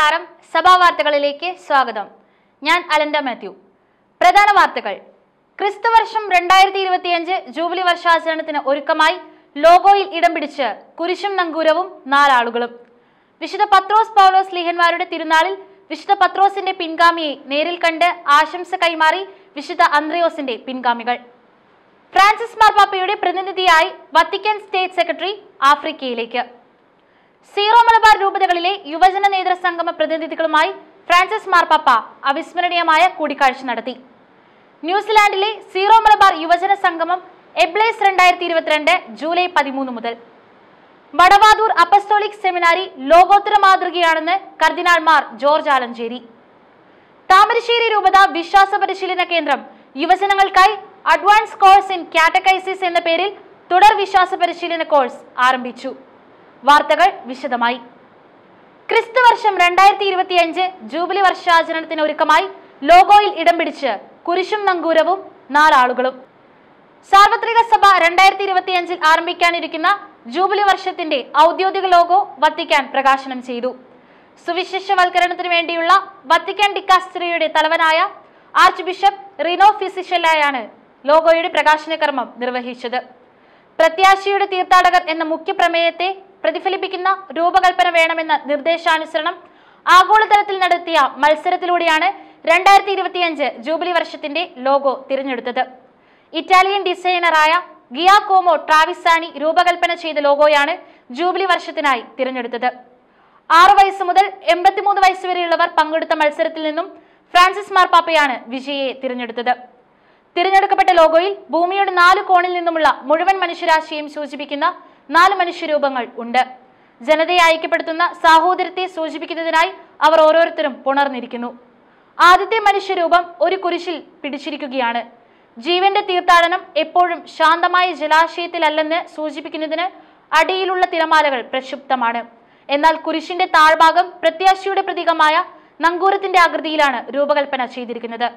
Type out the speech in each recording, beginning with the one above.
നമസ്കാരം സഭാ വാർത്തകളിലേക്ക് സ്വാഗതം ഞാൻ അലൻഡ മാത്യു പ്രധാന വാർത്തകൾ ക്രിസ്തുവർഷം രണ്ടായിരത്തി ഇരുപത്തിയഞ്ച് ജൂബിലി വർഷാചരണത്തിന് ഒരുക്കമായി ലോഗോയിൽ ഇടം പിടിച്ച് കുരിശും നങ്കൂരവും നാലാളുകളും വിശുദ്ധ പത്രോസ് പൗലോസ് ലീഹന്മാരുടെ തിരുനാളിൽ വിശുദ്ധ പത്രോസിന്റെ പിൻഗാമിയെ നേരിൽ കണ്ട് ആശംസ കൈമാറി വിശുദ്ധ അന്ത്രയോസിന്റെ പിൻഗാമികൾ ഫ്രാൻസിസ് മാർപ്പാപ്പയുടെ പ്രതിനിധിയായി വത്തിക്കാൻ സ്റ്റേറ്റ് സെക്രട്ടറി ആഫ്രിക്കയിലേക്ക് സീറോ മലബാർ രൂപതകളിലെ യുവജന നേതൃസംഗമ പ്രതിനിധികളുമായി ഫ്രാൻസിസ് മാർപ്പാപ്പ അവിസ്മരണീയമായ കൂടിക്കാഴ്ച നടത്തി ന്യൂസിലാൻഡിലെ സീറോ മലബാർ യുവജന സംഗമം എബ്ലേസ് രണ്ടായിരത്തി ഇരുപത്തിരണ്ട് ജൂലൈ പതിമൂന്ന് മുതൽ വടവാതൂർ അപ്പസ്തോളിക് സെമിനാരി ലോകോത്തര മാതൃകയാണെന്ന് കർദിനാൾ മാർ ജോർജ് ആലഞ്ചേരി താമരശ്ശേരി രൂപത വിശ്വാസ പരിശീലന കേന്ദ്രം യുവജനങ്ങൾക്കായി അഡ്വാൻസ് കോഴ്സ് ഇൻ കാറ്റക്കൈസിസ് എന്ന പേരിൽ തുടർ വിശ്വാസ പരിശീലന കോഴ്സ് ആരംഭിച്ചു വാർത്തകൾ വിശദമായി ക്രിസ്തുവർഷം രണ്ടായിരത്തി ഇരുപത്തിയഞ്ച് ജൂബിലി വർഷാചരണത്തിന് ഒരുക്കമായി ലോഗോയിൽ ഇടം പിടിച്ച് കുരിശും നങ്കൂരവും നാലാളുകളും സാർവത്രിക സഭ രണ്ടായിരത്തി ഇരുപത്തിയഞ്ചിൽ ആരംഭിക്കാനിരിക്കുന്ന ജൂബിലി വർഷത്തിന്റെ ഔദ്യോഗിക ലോഗോ വത്തിക്കാൻ പ്രകാശനം ചെയ്തു സുവിശേഷവൽക്കരണത്തിന് വേണ്ടിയുള്ള വത്തിക്കാൻ ഡിക്കാസ്റ്ററിയുടെ തലവനായ ആർച്ച് ബിഷപ്പ് റിനോ ഫിസിഷലായാണ് ലോഗോയുടെ പ്രകാശന കർമ്മം നിർവഹിച്ചത് പ്രത്യാശയുടെ തീർത്ഥാടകർ എന്ന മുഖ്യ പ്രമേയത്തെ പ്രതിഫലിപ്പിക്കുന്ന രൂപകൽപ്പന വേണമെന്ന നിർദ്ദേശാനുസരണം ആഗോളതലത്തിൽ നടത്തിയ മത്സരത്തിലൂടെയാണ് രണ്ടായിരത്തി ഇരുപത്തിയഞ്ച് ജൂബിലി വർഷത്തിന്റെ ലോഗോ തിരഞ്ഞെടുത്തത് ഇറ്റാലിയൻ ഡിസൈനറായ ഗിയാകോമോ ട്രാവിസാനി രൂപകൽപ്പന ചെയ്ത ലോഗോയാണ് ജൂബിലി വർഷത്തിനായി തിരഞ്ഞെടുത്തത് ആറ് വയസ്സ് മുതൽ എൺപത്തിമൂന്ന് വയസ്സ് വരെയുള്ളവർ പങ്കെടുത്ത മത്സരത്തിൽ നിന്നും ഫ്രാൻസിസ് മാർപ്പാപ്പയാണ് വിജയിയെ തിരഞ്ഞെടുത്തത് തിരഞ്ഞെടുക്കപ്പെട്ട ലോഗോയിൽ ഭൂമിയുടെ നാല് കോണിൽ നിന്നുമുള്ള മുഴുവൻ മനുഷ്യരാശിയെയും സൂചിപ്പിക്കുന്ന നാല് മനുഷ്യരൂപങ്ങൾ ഉണ്ട് ജനതയെ ഐക്യപ്പെടുത്തുന്ന സാഹോദര്യത്തെ സൂചിപ്പിക്കുന്നതിനായി അവർ ഓരോരുത്തരും പുണർന്നിരിക്കുന്നു ആദ്യത്തെ മനുഷ്യരൂപം ഒരു കുരിശിൽ പിടിച്ചിരിക്കുകയാണ് ജീവന്റെ തീർത്ഥാടനം എപ്പോഴും ശാന്തമായ ജലാശയത്തിലല്ലെന്ന് സൂചിപ്പിക്കുന്നതിന് അടിയിലുള്ള തിരമാലകൾ പ്രക്ഷുബ്ധമാണ് എന്നാൽ കുരിശിന്റെ താഴ്ഭാഗം പ്രത്യാശയുടെ പ്രതീകമായ നങ്കൂരത്തിന്റെ ആകൃതിയിലാണ് രൂപകൽപ്പന ചെയ്തിരിക്കുന്നത്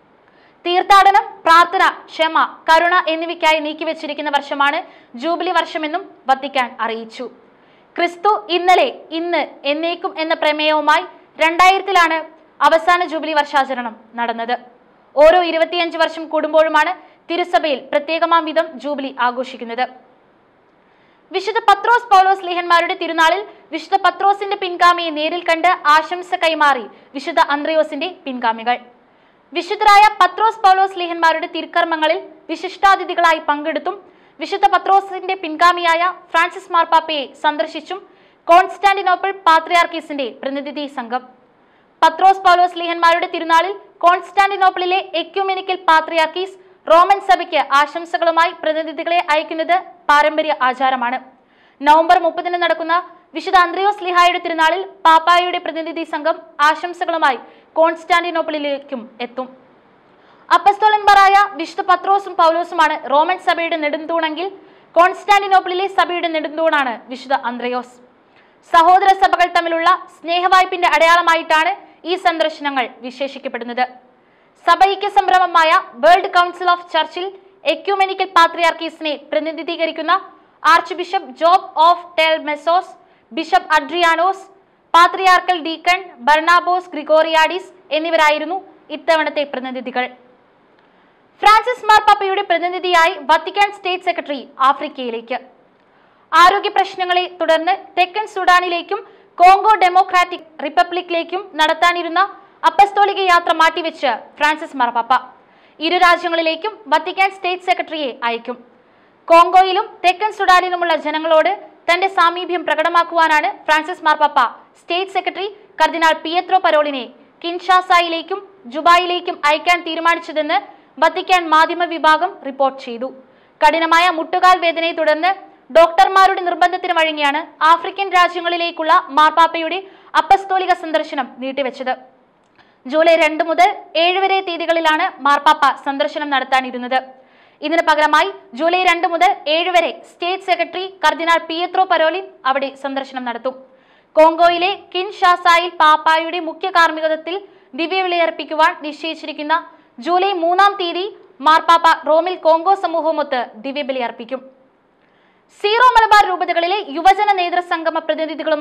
തീർത്ഥാടനം പ്രാർത്ഥന ക്ഷമ കരുണ എന്നിവയ്ക്കായി നീക്കിവെച്ചിരിക്കുന്ന വർഷമാണ് ജൂബിലി വർഷമെന്നും വത്തിക്കാൻ അറിയിച്ചു ക്രിസ്തു ഇന്നലെ ഇന്ന് എന്നേക്കും എന്ന പ്രമേയവുമായി രണ്ടായിരത്തിലാണ് അവസാന ജൂബിലി വർഷാചരണം നടന്നത് ഓരോ ഇരുപത്തിയഞ്ച് വർഷം കൂടുമ്പോഴുമാണ് തിരുസഭയിൽ പ്രത്യേകമാം വിധം ജൂബിലി ആഘോഷിക്കുന്നത് വിശുദ്ധ പത്രോസ് പൗലോസ് ലിഹന്മാരുടെ തിരുനാളിൽ വിശുദ്ധ പത്രോസിന്റെ പിൻഗാമിയെ നേരിൽ കണ്ട് ആശംസ കൈമാറി വിശുദ്ധ അന്ത്രയോസിന്റെ പിൻഗാമികൾ വിശുദ്ധരായ പത്രോസ് പൗലോസ് ലിഹന്മാരുടെ തിരുക്കർമ്മങ്ങളിൽ വിശിഷ്ടാതിഥികളായി പങ്കെടുത്തും വിശുദ്ധ പത്രോസിന്റെ പിൻഗാമിയായ ഫ്രാൻസിസ് മാർപ്പാപ്പയെ സന്ദർശിച്ചും കോൺസ്റ്റാന്റിനോപ്പിൾ പാത്രിയാർക്കീസിന്റെ പ്രതിനിധി സംഘം പത്രോസ് പൗലോസ് ലിഹന്മാരുടെ തിരുനാളിൽ കോൺസ്റ്റാന്റിനോപ്പിളിലെ എക്യുമെനിക്കൽ പാത്രിയാർക്കീസ് റോമൻ സഭയ്ക്ക് ആശംസകളുമായി പ്രതിനിധികളെ അയക്കുന്നത് പാരമ്പര്യ ആചാരമാണ് നവംബർ മുപ്പതിന് നടക്കുന്ന വിശുദ്ധ അന്ത്രയോസ് ലിഹായുടെ തിരുനാളിൽ പാപ്പായുടെ പ്രതിനിധി സംഘം ആശംസകളുമായി കോൺസ്റ്റാന്റിനോപ്പിളിലേക്കും എത്തും അപ്പസ്തോലന്മാരായ വിശുദ്ധ പത്രോസും പൗലോസുമാണ് റോമൻ സഭയുടെ നെടുന്തൂണെങ്കിൽ കോൺസ്റ്റാന്റിനോപ്പിളിലെ സഭയുടെ നെടുന്തൂണാണ് വിശുദ്ധ അന്ത്രയോസ് സഹോദര സഭകൾ തമ്മിലുള്ള സ്നേഹവായ്പിന്റെ അടയാളമായിട്ടാണ് ഈ സന്ദർശനങ്ങൾ വിശേഷിക്കപ്പെടുന്നത് സഭൈക്യ സംരംഭമായ വേൾഡ് കൗൺസിൽ ഓഫ് ചർച്ചിൽ എക്യുമെനിക്കൽ പാത്രിയാർക്കീസിനെ പ്രതിനിധീകരിക്കുന്ന archbishop Job of Telmessos bishop Adrianos patriarchal deacon Barnabas Grigoriadis എന്നിവരായിരുന്നു ഇത്തവണത്തെ പ്രതിനിധികൾ ഫ്രാൻസിസ് മാർപ്പാപ്പയുടെ പ്രതിനിധിയായി വത്തിക്കാൻ സ്റ്റേറ്റ് സെക്രട്ടറി ആഫ്രിക്കയിലേക്ക് ആരോഗ്യ പ്രശ്നങ്ങളെ തുടർന്ന് തെക്കൻ സുഡാനിലേക്കും കോങ്കോ ഡെമോക്രാറ്റിക് റിപ്പബ്ലിക്കിലേക്കും നടത്താനിരുന്ന അപ്പസ്തോലിക യാത്ര മാറ്റിവെച്ച് ഫ്രാൻസിസ് മാർപ്പാപ്പ ഇരു രാജ്യങ്ങളിലേക്കും വത്തിക്കാൻ സ്റ്റേറ്റ് സെക്രട്ടറിയെ അയക്കും കോങ്കോയിലും തെക്കൻ സുഡാനിലുമുള്ള ജനങ്ങളോട് തന്റെ സാമീപ്യം പ്രകടമാക്കുവാനാണ് ഫ്രാൻസിസ് മാർപ്പാപ്പ സ്റ്റേറ്റ് സെക്രട്ടറി കർദിനാൾ പിയത്രോ പരോളിനെ കിൻഷാസായിലേക്കും ജുബായിലേക്കും അയക്കാൻ തീരുമാനിച്ചതെന്ന് വത്തിക്കാൻ മാധ്യമ വിഭാഗം റിപ്പോർട്ട് ചെയ്തു കഠിനമായ മുട്ടുകാൽ വേദനയെ തുടർന്ന് ഡോക്ടർമാരുടെ നിർബന്ധത്തിന് വഴങ്ങിയാണ് ആഫ്രിക്കൻ രാജ്യങ്ങളിലേക്കുള്ള മാർപ്പാപ്പയുടെ അപ്പസ്തോലിക സന്ദർശനം നീട്ടിവെച്ചത് ജൂലൈ രണ്ട് മുതൽ ഏഴ് വരെ തീയതികളിലാണ് മാർപ്പാപ്പ സന്ദർശനം നടത്താനിരുന്നത് ഇതിന് പകരമായി ജൂലൈ രണ്ട് മുതൽ ഏഴ് വരെ സ്റ്റേറ്റ് സെക്രട്ടറി കർദിനാൾ പിയത്രോ പരോലിൻ അവിടെ സന്ദർശനം നടത്തും കോങ്കോയിലെ കിൻഷാസായിൽ പാപ്പായുടെ മുഖ്യ കാർമ്മികത്വത്തിൽ ദിവ്യവിളിയർപ്പിക്കുവാൻ നിശ്ചയിച്ചിരിക്കുന്ന ജൂലൈ മൂന്നാം തീയതി മാർപ്പാപ്പ റോമിൽ കോങ്കോ സമൂഹമൊത്ത് ദിവ്യബലി അർപ്പിക്കും സീറോ മലബാർ രൂപതകളിലെ യുവജന നേതൃസംഗമ പ്രതിനിധികളുമായി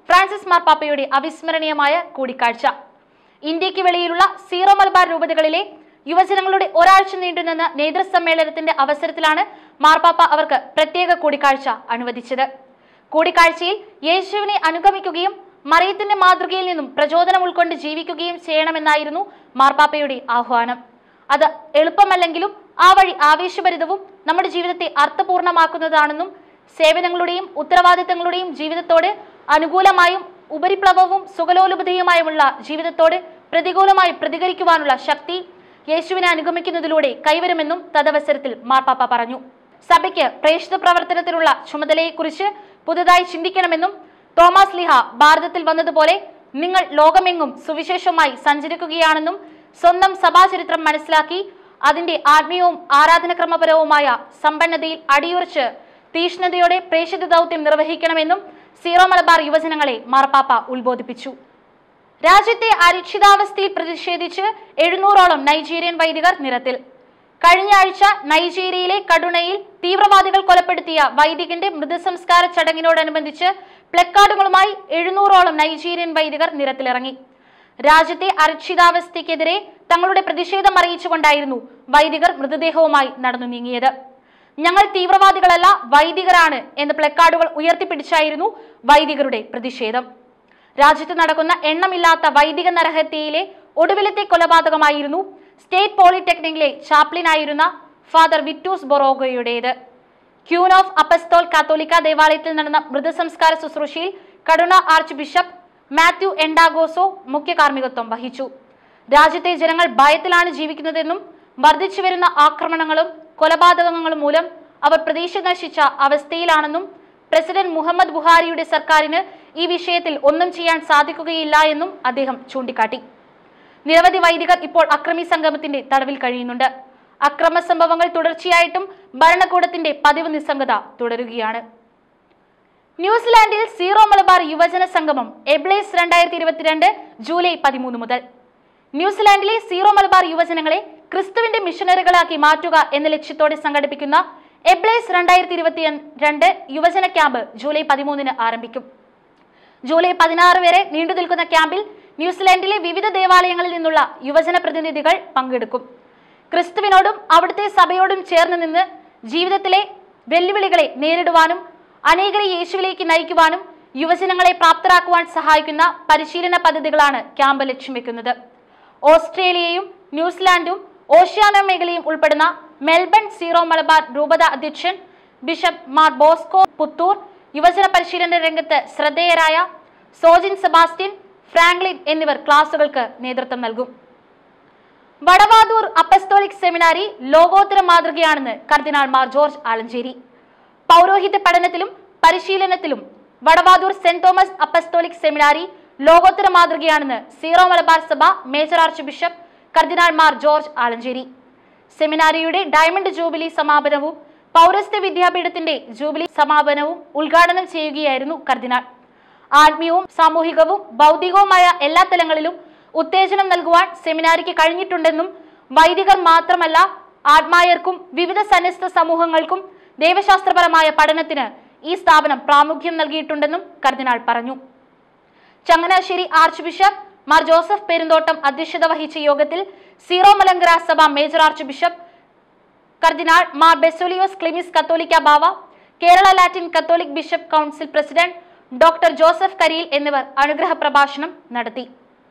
ഫ്രാൻസിസ് മാർപ്പാപ്പയുടെ അവിസ്മരണീയമായ കൂടിക്കാഴ്ച ഇന്ത്യക്ക് വെളിയിലുള്ള സീറോ മലബാർ രൂപതകളിലെ യുവജനങ്ങളുടെ ഒരാഴ്ച നീണ്ടുനിന്ന നേതൃസമ്മേളനത്തിന്റെ അവസരത്തിലാണ് മാർപ്പാപ്പ അവർക്ക് പ്രത്യേക കൂടിക്കാഴ്ച അനുവദിച്ചത് കൂടിക്കാഴ്ചയിൽ യേശുവിനെ അനുഗമിക്കുകയും മറിയത്തിന്റെ മാതൃകയിൽ നിന്നും പ്രചോദനം ഉൾക്കൊണ്ട് ജീവിക്കുകയും ചെയ്യണമെന്നായിരുന്നു മാർപ്പാപ്പയുടെ ആഹ്വാനം അത് എളുപ്പമല്ലെങ്കിലും ആ വഴി ആവേശഭരിതവും നമ്മുടെ ജീവിതത്തെ അർത്ഥപൂർണമാക്കുന്നതാണെന്നും സേവനങ്ങളുടെയും ഉത്തരവാദിത്തങ്ങളുടെയും ജീവിതത്തോട് അനുകൂലമായും ഉപരിപ്ലവവും സുഖലോലുപതയുമായുമുള്ള ജീവിതത്തോട് പ്രതികൂലമായി പ്രതികരിക്കുവാനുള്ള ശക്തി യേശുവിനെ അനുഗമിക്കുന്നതിലൂടെ കൈവരുമെന്നും തദവസരത്തിൽ മാർപ്പാപ്പ പറഞ്ഞു സഭയ്ക്ക് പ്രേക്ഷിത പ്രവർത്തനത്തിനുള്ള ചുമതലയെക്കുറിച്ച് പുതുതായി ചിന്തിക്കണമെന്നും തോമസ് ലിഹ ഭാരതത്തിൽ വന്നതുപോലെ നിങ്ങൾ ലോകമെങ്ങും സുവിശേഷവുമായി സഞ്ചരിക്കുകയാണെന്നും സ്വന്തം സഭാചരിത്രം മനസ്സിലാക്കി അതിന്റെ ആത്മീയവും ആരാധനക്രമപരവുമായ സമ്പന്നതയിൽ അടിയുറച്ച് തീഷ്ണതയോടെ പ്രേക്ഷിത ദൗത്യം നിർവഹിക്കണമെന്നും സീറോ മലബാർ യുവജനങ്ങളെ മാർപ്പാപ്പ ഉത്ബോധിപ്പിച്ചു രാജ്യത്തെ അരക്ഷിതാവസ്ഥയിൽ പ്രതിഷേധിച്ച് എഴുന്നൂറോളം നൈജീരിയൻ വൈദികർ നിരത്തിൽ കഴിഞ്ഞ ആഴ്ച നൈജീരിയയിലെ കടുണയിൽ തീവ്രവാദികൾ കൊലപ്പെടുത്തിയ വൈദികന്റെ മൃതസംസ്കാര ചടങ്ങിനോടനുബന്ധിച്ച് പ്ലക്കാർഡുകളുമായി എഴുന്നൂറോളം നൈജീരിയൻ വൈദികർ നിരത്തിലിറങ്ങി രാജ്യത്തെ അരക്ഷിതാവസ്ഥയ്ക്കെതിരെ തങ്ങളുടെ പ്രതിഷേധം അറിയിച്ചുകൊണ്ടായിരുന്നു വൈദികർ മൃതദേഹവുമായി നടന്നു നീങ്ങിയത് ഞങ്ങൾ തീവ്രവാദികളല്ല വൈദികരാണ് എന്ന പ്ലക്കാർഡുകൾ ഉയർത്തിപ്പിടിച്ചായിരുന്നു വൈദികരുടെ പ്രതിഷേധം രാജ്യത്ത് നടക്കുന്ന എണ്ണമില്ലാത്ത വൈദിക നരഹത്യയിലെ ഒടുവിലത്തെ കൊലപാതകമായിരുന്നു സ്റ്റേറ്റ് പോളിടെക്നിക്കിലെ ചാപ്ലിനായിരുന്ന ഫാദർ വിറ്റൂസ് ബൊറോഗോയുടേത് ക്യൂൻ ഓഫ് അപ്പസ്തോൽ കാത്തോലിക്ക ദേവാലയത്തിൽ നടന്ന മൃതസംസ്കാര ശുശ്രൂഷയിൽ Kaduna archbishop Matthew Ndagoso മുഖ്യ കാർമ്മികത്വം വഹിച്ചു രാജ്യത്തെ ജനങ്ങൾ ഭയത്തിലാണ് ജീവിക്കുന്നതെന്നും വർദ്ധിച്ചു വരുന്ന ആക്രമണങ്ങളും കൊലപാതകങ്ങളും മൂലം അവർ പ്രതീക്ഷ നശിച്ച അവസ്ഥയിലാണെന്നും പ്രസിഡന്റ് മുഹമ്മദ് ബുഹാരിയുടെ സർക്കാരിന് ഈ വിഷയത്തിൽ ഒന്നും ചെയ്യാൻ സാധിക്കുകയില്ല എന്നും അദ്ദേഹം ചൂണ്ടിക്കാട്ടി നിരവധി വൈദികർ ഇപ്പോൾ അക്രമി സംഗമത്തിന്റെ തടവിൽ കഴിയുന്നുണ്ട് അക്രമ സംഭവങ്ങൾ തുടർച്ചയായിട്ടും ഭരണകൂടത്തിന്റെ പതിവ് നിസ്സംഗത തുടരുകയാണ് ന്യൂസിലാൻഡിൽ സീറോ മലബാർ യുവജന സംഗമം എബ്ലേസ് രണ്ടായിരത്തി ഇരുപത്തിരണ്ട് ജൂലൈ പതിമൂന്ന് മുതൽ ന്യൂസിലാൻഡിലെ സീറോ മലബാർ യുവജനങ്ങളെ ക്രിസ്തുവിന്റെ മിഷനറികളാക്കി മാറ്റുക എന്ന ലക്ഷ്യത്തോടെ സംഘടിപ്പിക്കുന്ന എബ്ലേസ് രണ്ടായിരത്തി ഇരുപത്തി രണ്ട് യുവജന ക്യാമ്പ് ജൂലൈ പതിമൂന്നിന് ആരംഭിക്കും ജൂലൈ പതിനാറ് വരെ നീണ്ടു നിൽക്കുന്ന ക്യാമ്പിൽ ന്യൂസിലാൻഡിലെ വിവിധ ദേവാലയങ്ങളിൽ നിന്നുള്ള യുവജന പ്രതിനിധികൾ പങ്കെടുക്കും ക്രിസ്തുവിനോടും അവിടുത്തെ സഭയോടും ചേർന്ന് നിന്ന് ജീവിതത്തിലെ വെല്ലുവിളികളെ നേരിടുവാനും അനേകരെ യേശുവിലേക്ക് നയിക്കുവാനും യുവജനങ്ങളെ പ്രാപ്തരാക്കുവാൻ സഹായിക്കുന്ന പരിശീലന പദ്ധതികളാണ് ക്യാമ്പ് ലക്ഷ്യം വെക്കുന്നത് ഓസ്ട്രേലിയയും ന്യൂസിലാൻഡും ഓഷ്യാന മേഖലയും ഉൾപ്പെടുന്ന മെൽബൺ സീറോ മലബാർ രൂപത അധ്യക്ഷൻ ബിഷപ്പ് മാർ ബോസ്കോ പുത്തൂർ യുവജന പരിശീലന രംഗത്ത് ശ്രദ്ധേയരായ സോജിൻ സെബാസ്റ്റ്യൻ ഫ്രാങ്ക്ലിൻ എന്നിവർ ക്ലാസുകൾക്ക് നേതൃത്വം നൽകും വടവാതൂർ അപ്പസ്തോലിക് സെമിനാരി ലോകോത്തര മാതൃകയാണെന്ന് കർദിനാൾ മാർ ജോർജ് ആലഞ്ചേരി പൗരോഹിത്യ പഠനത്തിലും പരിശീലനത്തിലും Vadavathoor Saint Thomas apostolic seminary ലോകോത്തര മാതൃകയാണെന്ന് സീറോ മലബാർ സഭ മേജർ ആർച്ച് ബിഷപ്പ് കർദിനാൾ മാർ ജോർജ് ആലഞ്ചേരി സെമിനാരിയുടെ ഡയമണ്ട് ജൂബിലി സമാപനവും പൗരസ്ത്യ വിദ്യാപീഠത്തിന്റെ ജൂബിലി സമാപനവും ഉദ്ഘാടനം ചെയ്യുകയായിരുന്നു കർദിനാൾ ആത്മീയവും സാമൂഹികവും ഭൗതികവുമായ എല്ലാ തലങ്ങളിലും ഉത്തേജനം നൽകുവാൻ സെമിനാരിക്ക് കഴിഞ്ഞിട്ടുണ്ടെന്നും വൈദികർ മാത്രമല്ല ആത്മായർക്കും വിവിധ സന്യസ്ത സമൂഹങ്ങൾക്കും ദൈവശാസ്ത്രപരമായ പഠനത്തിന് ഈ സ്ഥാപനം പ്രാമുഖ്യം നൽകിയിട്ടുണ്ടെന്നും കർദിനാൾ പറഞ്ഞു Changanassery archbishop Mar Joseph Perumthottam അധ്യക്ഷത വഹിച്ച യോഗത്തിൽ സീറോ മലങ്കര സഭ മേജർ ആർച്ച് ബിഷപ്പ് കർദിനാൾ മാർ ബെസോലിയോസ് ക്ലിമിസ് കത്തോലിക്ക ബാവ Kerala Latin Catholic bishop council president doctor Joseph Kariyil എന്നിവർ അനുഗ്രഹ പ്രഭാഷണം നടത്തി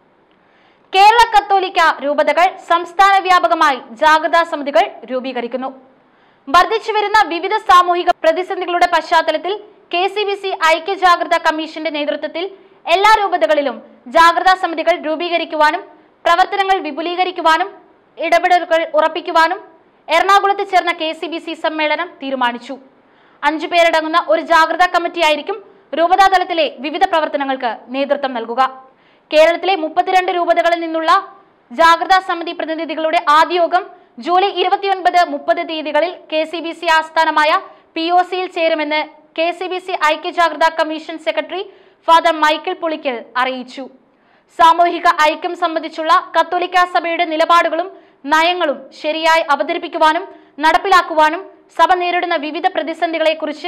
കേരള കത്തോലിക്ക രൂപതകൾ സംസ്ഥാന വ്യാപകമായി ജാഗ്രതാ സമിതികൾ രൂപീകരിക്കുന്നു വർദ്ധിച്ചു വരുന്ന വിവിധ സാമൂഹിക പ്രതിസന്ധികളുടെ പശ്ചാത്തലത്തിൽ കെ സി ബി സി ഐക്യ ജാഗ്രതാ കമ്മീഷന്റെ നേതൃത്വത്തിൽ എല്ലാ രൂപതകളിലും ജാഗ്രതാ സമിതികൾ രൂപീകരിക്കുവാനും പ്രവർത്തനങ്ങൾ വിപുലീകരിക്കുവാനും ഇടപെടലുകൾ ഉറപ്പിക്കുവാനും എറണാകുളത്ത് ചേർന്ന കെ സി ബി സി സമ്മേളനം തീരുമാനിച്ചു അഞ്ചു പേരടങ്ങുന്ന ഒരു ജാഗ്രതാ കമ്മിറ്റിയായിരിക്കും രൂപതാ തലത്തിലെ വിവിധ പ്രവർത്തനങ്ങൾക്ക് നേതൃത്വം നൽകുക കേരളത്തിലെ മുപ്പത്തിരണ്ട് രൂപതകളിൽ നിന്നുള്ള ജാഗ്രതാ സമിതി പ്രതിനിധികളുടെ ആദ്യ യോഗം ജൂലൈ ഇരുപത്തിയൊൻപത് മുപ്പത് തീയതികളിൽ കെ സി ബി സി ആസ്ഥാനമായ പി ഒ സിയിൽ ചേരുമെന്ന് കെ സി ബി സി ഐക്യ ജാഗ്രതാ commission secretary father Michael Pulickal അറിയിച്ചു സാമൂഹിക ഐക്യം സംബന്ധിച്ചുള്ള കത്തോലിക്ക സഭയുടെ നിലപാടുകളും നയങ്ങളും ശരിയായി അവതരിപ്പിക്കുവാനും നടപ്പിലാക്കുവാനും സഭ നേരിടുന്ന വിവിധ പ്രതിസന്ധികളെക്കുറിച്ച്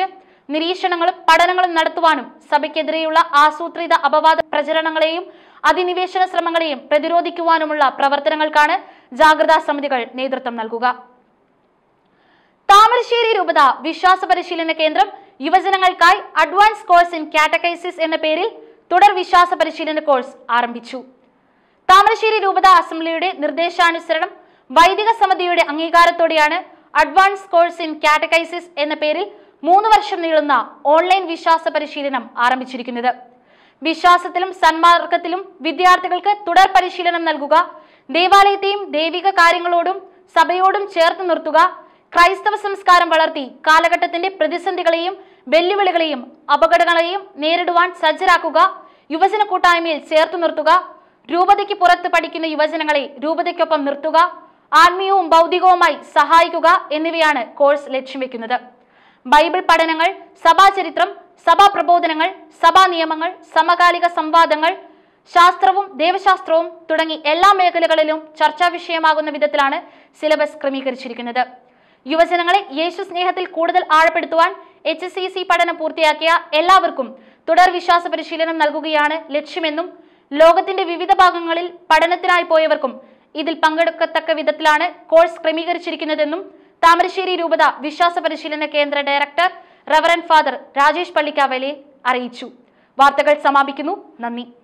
നിരീക്ഷണങ്ങളും പഠനങ്ങളും നടത്തുവാനും സഭയ്ക്കെതിരെയുള്ള ആസൂത്രിത അപവാദ പ്രചരണങ്ങളെയും അധിനിവേശന ശ്രമങ്ങളെയും പ്രതിരോധിക്കുവാനുമുള്ള പ്രവർത്തനങ്ങൾക്കാണ് ജാഗ്രതാ സമിതികൾ നേതൃത്വം നൽകുക താമരശ്ശേരി രൂപത വിശ്വാസ പരിശീലന കേന്ദ്രം യുവജനങ്ങൾക്കായി അഡ്വാൻസ് കോഴ്സ് ഇൻ കാറ്റഗൈസിസ് എന്ന പേരിൽ തുടർ വിശ്വാസ പരിശീലന കോഴ്സ് ആരംഭിച്ചു താമരശ്ശേരി രൂപത അസംബ്ലിയുടെ നിർദ്ദേശാനുസരണം വൈദിക സമിതിയുടെ അംഗീകാരത്തോടെയാണ് അഡ്വാൻസ് കോഴ്സ് ഇൻ കാറ്റഗൈസിസ് എന്ന പേരിൽ മൂന്ന് വർഷം നീളുന്ന ഓൺലൈൻ വിശ്വാസ പരിശീലനം ആരംഭിച്ചിരിക്കുന്നത് വിശ്വാസത്തിലും സന്മാർഗത്തിലും വിദ്യാർത്ഥികൾക്ക് തുടർ പരിശീലനം നൽകുക ദേവാലയത്തെയും ദൈവിക കാര്യങ്ങളോടും സഭയോടും ചേർത്ത് നിർത്തുക ക്രൈസ്തവ സംസ്കാരം വളർത്തി കാലഘട്ടത്തിന്റെ പ്രതിസന്ധികളെയും വെല്ലുവിളികളെയും അപകടങ്ങളെയും നേരിടുവാൻ സജ്ജരാക്കുക യുവജന കൂട്ടായ്മയിൽ ചേർത്തു നിർത്തുക രൂപതയ്ക്ക് പുറത്ത് പഠിക്കുന്ന യുവജനങ്ങളെ രൂപതയ്ക്കൊപ്പം നിർത്തുക ആത്മീയവും ഭൗതികവുമായി സഹായിക്കുക എന്നിവയാണ് കോഴ്സ് ലക്ഷ്യം വെക്കുന്നത് ബൈബിൾ പഠനങ്ങൾ സഭാചരിത്രം സഭാ പ്രബോധനങ്ങൾ സഭാ നിയമങ്ങൾ സമകാലിക സംവാദങ്ങൾ ശാസ്ത്രവും ദേവശാസ്ത്രവും തുടങ്ങി എല്ലാ മേഖലകളിലും ചർച്ചാ വിഷയമാകുന്ന വിധത്തിലാണ് സിലബസ് ക്രമീകരിച്ചിരിക്കുന്നത് യുവജനങ്ങളെ യേശു സ്നേഹത്തിൽ കൂടുതൽ ആഴപ്പെടുത്തുവാൻ എച്ച് സി സി പഠനം പൂർത്തിയാക്കിയ എല്ലാവർക്കും തുടർ വിശ്വാസ പരിശീലനം നൽകുകയാണ് ലക്ഷ്യമെന്നും ലോകത്തിന്റെ വിവിധ ഭാഗങ്ങളിൽ പഠനത്തിനായി പോയവർക്കും ഇതിൽ പങ്കെടുക്കത്തക്ക വിധത്തിലാണ് കോഴ്സ് ക്രമീകരിച്ചിരിക്കുന്നതെന്നും താമരശ്ശേരി രൂപത വിശ്വാസ പരിശീലന കേന്ദ്ര director reverend father Rajesh Pallikkavalayil അറിയിച്ചു വാർത്തകൾ സമാപിക്കുന്നു നന്ദി